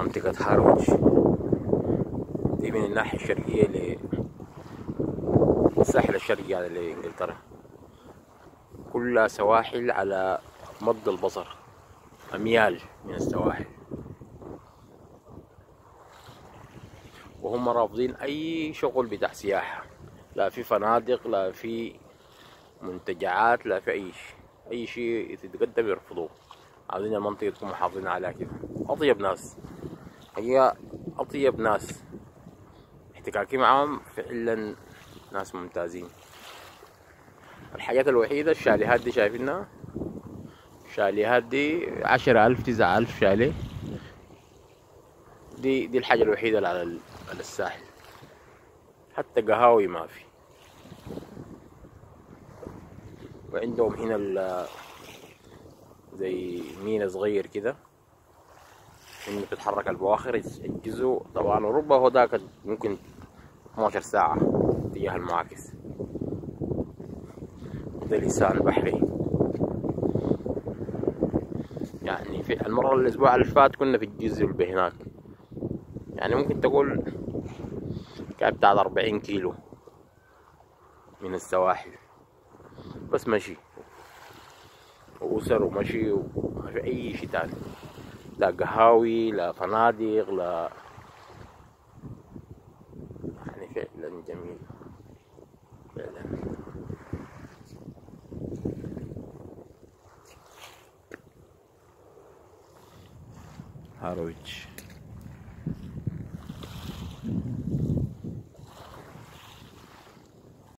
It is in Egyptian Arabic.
منطقة هارويتش دي من الناحية الشرقية للساحل الشرقي على لإنجلترا كلها سواحل على مد البصر أميال من السواحل وهم رافضين أي شغل بتاع سياحة لا في فنادق لا في منتجعات لا في أي شيء أي شيء يتقدم يرفضوه عاوزين المنطقة تكون محافظين عليها كده أطيب ناس هي أطيب ناس احتكاكي معهم فعلا ناس ممتازين الحاجات الوحيدة الشاليهات دي شايفينها الشاليهات دي عشرة ألف تسعة ألف شاليه دي دي الحاجة الوحيدة اللي على ال- على الساحل حتى قهاوي ما في وعندهم هنا ال- زي مينا صغير كده انه تتحرك البواخر يجزوا طبعا اوروبا هو ذاك ممكن 12 ساعة اتجاه المعاكس ده لسان بحري يعني في المرة الأسبوع اللي فات كنا في الجزء اللي هناك يعني ممكن تقول كان بتاع 40 كيلو من السواحل بس مشي وأسر ومشي وما في أي شيء تاني لا قهاوي لا فنادق لا يعني فعلا جميل فعلا هارويتش